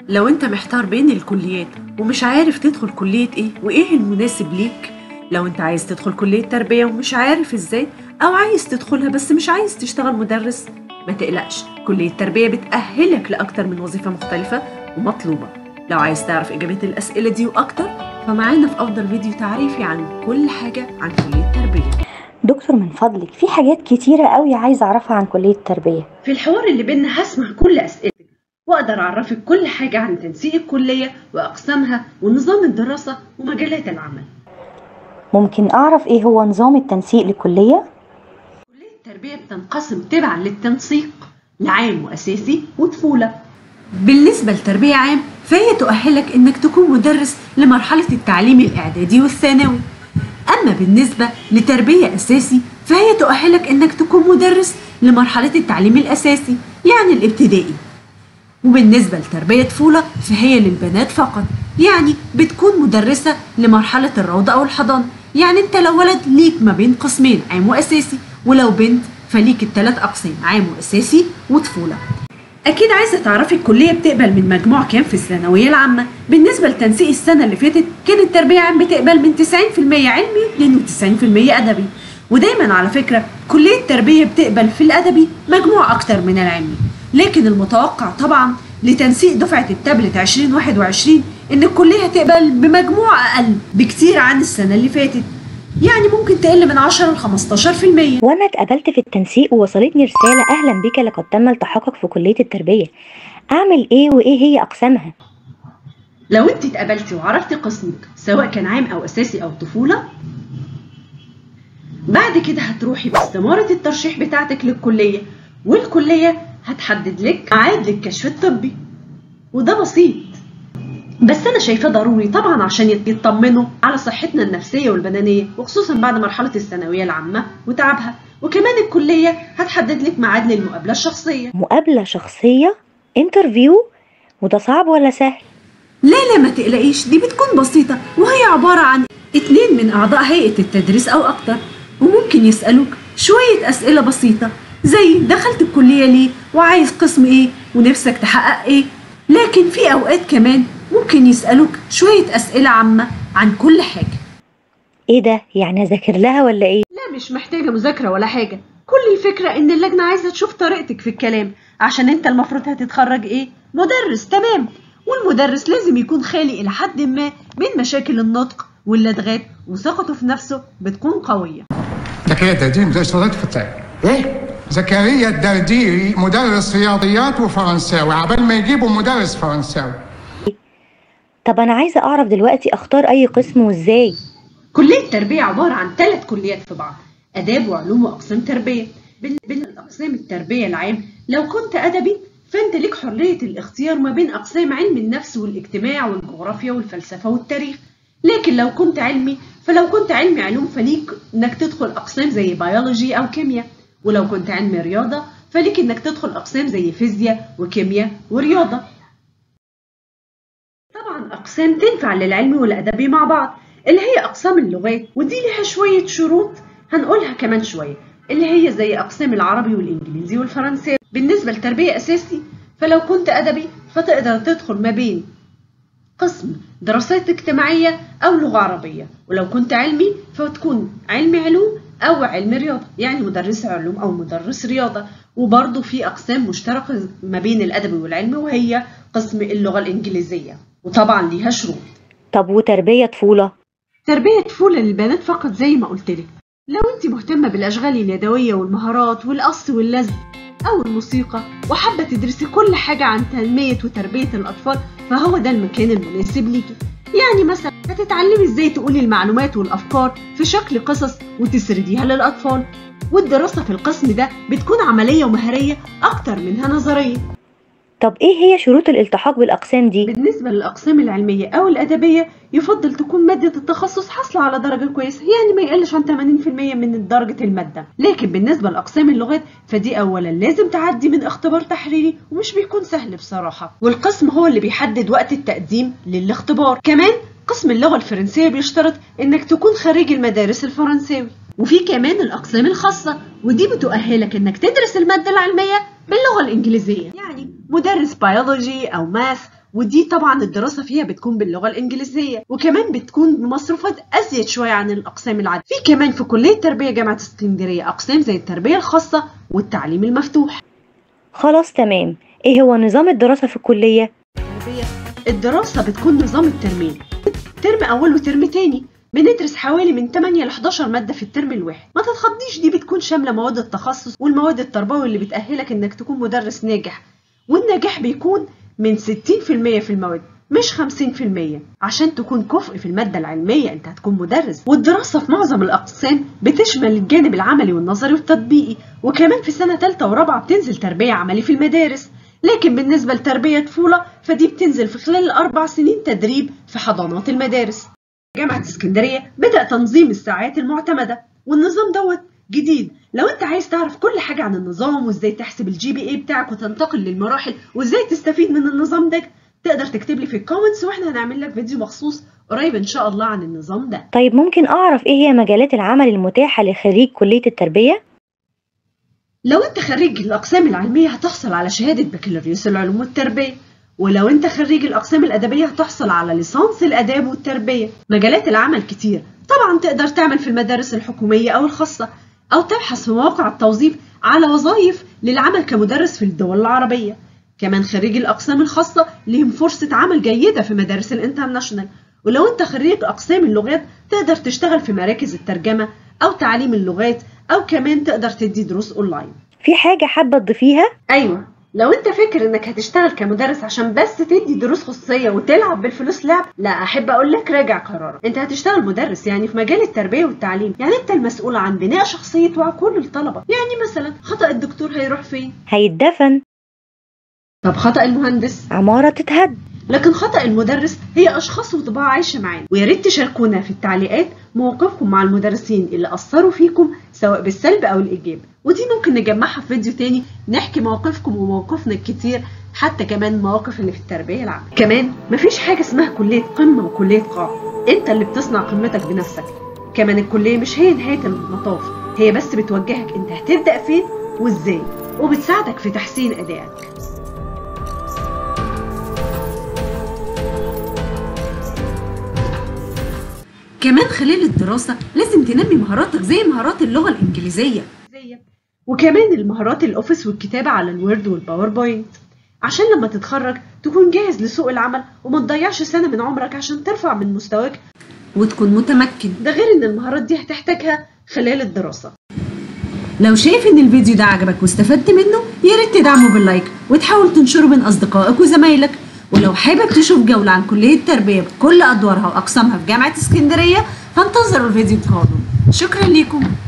لو انت محتار بين الكليات ومش عارف تدخل كلية ايه وايه المناسب ليك لو انت عايز تدخل كلية تربية ومش عارف ازاي او عايز تدخلها بس مش عايز تشتغل مدرس ما تقلقش كلية تربية بتأهلك لأكتر من وظيفة مختلفة ومطلوبة لو عايز تعرف إجابات الأسئلة دي وأكتر فمعانا في أفضل فيديو تعريفي عن كل حاجة عن كلية تربية دكتور من فضلك في حاجات كتيرة قوي عايزة أعرفها عن كلية التربية في الحوار اللي بينا هسمع كل أسئلتك وأقدر أعرفك كل حاجة عن تنسيق الكلية وأقسامها ونظام الدراسة ومجالات العمل ممكن أعرف إيه هو نظام التنسيق للكلية؟ كلية التربية بتنقسم تبعا للتنسيق لعام وأساسي وطفولة بالنسبة لتربية عام فهي تؤهلك إنك تكون مدرس لمرحلة التعليم الإعدادي والثانوي أما بالنسبة لتربية أساسي فهي تؤهلك إنك تكون مدرس لمرحلة التعليم الأساسي يعني الابتدائي وبالنسبة لتربية طفولة فهي للبنات فقط يعني بتكون مدرسة لمرحلة الروضة أو الحضانة يعني أنت لو ولد ليك ما بين قسمين عام وأساسي ولو بنت فليك الثلاث أقسام عام وأساسي وطفولة أكيد عايزة تعرفي الكلية بتقبل من مجموع كام في الثانوية العامة بالنسبة لتنسيق السنة اللي فاتت كانت تربية عام بتقبل من 90% علمي و92% أدبي ودايما على فكرة كلية التربية بتقبل في الأدبي مجموع أكتر من العلمي لكن المتوقع طبعا لتنسيق دفعة التابلت 2021 إن الكلية هتقبل بمجموع أقل بكتير عن السنة اللي فاتت يعني ممكن تقل من 10 ل 15% وأنا اتقبلت في التنسيق ووصلتني رسالة أهلا بك لقد تم التحقك في كلية التربية أعمل إيه وإيه هي أقسامها؟ لو انت اتقبلتي وعرفتي قسمك سواء كان عام او اساسي او طفوله بعد كده هتروحي باستمارة الترشيح بتاعتك للكلية والكلية هتحدد لك ميعاد للكشف الطبي وده بسيط بس انا شايفاه ضروري طبعا عشان يطمنوا على صحتنا النفسية والبدنية وخصوصا بعد مرحلة الثانوية العامة وتعبها وكمان الكلية هتحدد لك ميعاد للمقابلة الشخصية مقابلة شخصية انترفيو وده صعب ولا سهل؟ لا لا ما تقلقيش دي بتكون بسيطة وهي عبارة عن اتنين من أعضاء هيئة التدريس أو أكتر وممكن يسألوك شوية أسئلة بسيطة زي دخلت الكلية ليه وعايز قسم إيه ونفسك تحقق إيه لكن في أوقات كمان ممكن يسألوك شوية أسئلة عامة عن كل حاجة إيه ده؟ يعني أذاكر لها ولا إيه؟ لا مش محتاجة مذاكرة ولا حاجة كل الفكرة إن اللجنة عايزة تشوف طريقتك في الكلام عشان أنت المفروض هتتخرج إيه؟ مدرس تمام والمدرس لازم يكون خالي إلى حد ما من مشاكل النطق واللدغات وثقته في نفسه بتكون قوية زكريا الدرديري مدرس لغات الفتاة ايه زكريا الدرديري مدرس رياضيات وفرنساوي عبال ما يجيبوا مدرس فرنساوي طب أنا عايزة أعرف دلوقتي أختار أي قسم وإزاي؟ كلية التربية عبارة عن ثلاث كليات في بعض آداب وعلوم وأقسام تربية بين بين الأقسام التربية العام لو كنت أدبي فأنت ليك حرية الاختيار ما بين أقسام علم النفس والاجتماع والجغرافيا والفلسفة والتاريخ لكن لو كنت علمي فلو كنت علمي علوم فليك إنك تدخل أقسام زي بيولوجي أو كيمياء ولو كنت علمي رياضة فليك إنك تدخل أقسام زي فيزياء وكيمياء ورياضة طبعا أقسام تنفع للعلمي والأدبي مع بعض اللي هي أقسام اللغات ودي لها شوية شروط هنقولها كمان شوية اللي هي زي أقسام العربي والإنجليزي والفرنساوي بالنسبة لتربية أساسي فلو كنت أدبي فتقدر تدخل ما بين قسم دراسات اجتماعية أو لغة عربية ولو كنت علمي فتكون علمي علوم أو علم رياضة يعني مدرس علوم أو مدرس رياضة وبرضه في أقسام مشتركة ما بين الأدبي والعلمي وهي قسم اللغة الإنجليزية وطبعا ليها شروط طب وتربية طفولة؟ تربية طفولة للبنات فقط زي ما قلت لك لو انت مهتمة بالأشغال اليدوية والمهارات والقص واللزق أو الموسيقى وحابة تدرسي كل حاجة عن تنمية وتربية الأطفال فهو ده المكان المناسب ليكي يعني مثلا هتتعلمي ازاي تقولي المعلومات والأفكار في شكل قصص وتسرديها للأطفال والدراسة في القسم ده بتكون عملية ومهارية أكتر منها نظرية طب إيه هي شروط الالتحاق بالأقسام دي؟ بالنسبة للأقسام العلمية أو الأدبية يفضل تكون مادة التخصص حاصلة على درجة كويسة يعني ما يقلش عن 80% من درجة المادة لكن بالنسبة لأقسام اللغات فدي أولا لازم تعدي من اختبار تحريري ومش بيكون سهل بصراحة والقسم هو اللي بيحدد وقت التقديم للاختبار كمان قسم اللغة الفرنسية بيشترط إنك تكون خريج المدارس الفرنساوي وفي كمان الأقسام الخاصة ودي بتؤهلك إنك تدرس المادة العلمية باللغة الإنجليزية يعني مدرس بيولوجي أو ماث ودي طبعا الدراسة فيها بتكون باللغة الإنجليزية وكمان بتكون بمصروفات أزيد شوية عن الأقسام العادية في كمان في كلية تربية جامعة اسكندرية أقسام زي التربية الخاصة والتعليم المفتوح خلاص تمام ايه هو نظام الدراسة في الكلية الدراسة بتكون نظام الترمين ترم أول وترم تاني بندرس حوالي من 8 ل 11 مادة في الترم الواحد ما تتخضيش دي بتكون شاملة مواد التخصص والمواد التربوي اللي بتأهلك إنك تكون مدرس ناجح والنجاح بيكون من 60% في المواد مش 50% عشان تكون كفء في المادة العلمية انت هتكون مدرس والدراسة في معظم الأقسام بتشمل الجانب العملي والنظري والتطبيقي وكمان في سنة تالتة ورابعة بتنزل تربية عملي في المدارس لكن بالنسبة لتربية طفولة فدي بتنزل في خلال الأربع سنين تدريب في حضانات المدارس جامعة اسكندرية بدأ تنظيم الساعات المعتمدة والنظام دوت جديد لو انت عايز تعرف كل حاجة عن النظام وازاي تحسب الجي بي اي بتاعك وتنتقل للمراحل وازاي تستفيد من النظام ده تقدر تكتب لي في الكومنتس واحنا هنعمل لك فيديو مخصوص قريب ان شاء الله عن النظام ده طيب ممكن اعرف ايه هي مجالات العمل المتاحة لخريج كلية التربية لو انت خريج الاقسام العلمية هتحصل على شهادة بكالوريوس العلوم والتربية ولو انت خريج الاقسام الادبية هتحصل على ليسانس الاداب والتربية مجالات العمل كتير طبعا تقدر تعمل في المدارس الحكومية او الخاصة او تبحث في مواقع التوظيف على وظائف للعمل كمدرس في الدول العربية كمان خريج الأقسام الخاصة لهم فرصة عمل جيدة في مدارس الانترناشونال ولو أنت خريج أقسام اللغات تقدر تشتغل في مراكز الترجمة أو تعليم اللغات أو كمان تقدر تدي دروس أونلاين في حاجة حابة تضيفيها أيوة لو أنت فاكر إنك هتشتغل كمدرس عشان بس تدي دروس خصوصية وتلعب بالفلوس لعب لا أحب أقول لك راجع قرارك أنت هتشتغل مدرس يعني في مجال التربية والتعليم يعني أنت المسؤول عن بناء شخصية وعقول الطلبة يعني مثلا خطأ الدكتور هيروح فين هيتدفن طب خطأ المهندس عمارة تتهد لكن خطأ المدرس هي أشخاص وطباع عايشة معانا ويا ريت تشاركونا في التعليقات مواقفكم مع المدرسين اللي أثروا فيكم سواء بالسلب أو الإيجاب ودي ممكن نجمعها في فيديو تاني نحكي مواقفكم ومواقفنا الكتير حتى كمان المواقف اللي في التربية العامة كمان مفيش حاجة اسمها كلية قمة وكلية قاع انت اللي بتصنع قمتك بنفسك كمان الكلية مش هي نهاية المطاف هي بس بتوجهك انت هتبدأ فين وازاي وبتساعدك في تحسين أدائك كمان خلال الدراسة لازم تنمي مهاراتك زي مهارات اللغة الإنجليزية وكمان المهارات الأوفيس والكتابة على الوورد والباوربوينت عشان لما تتخرج تكون جاهز لسوق العمل وما تضيعش سنة من عمرك عشان ترفع من مستواك وتكون متمكن ده غير ان المهارات دي هتحتاجها خلال الدراسة لو شايف ان الفيديو ده عجبك واستفدت منه يا ريت تدعمه باللايك وتحاول تنشره بين اصدقائك وزمايلك ولو حابب تشوف جولة عن كلية التربية بكل أدوارها وأقسامها في جامعة اسكندرية فانتظروا الفيديو القادم شكرا لكم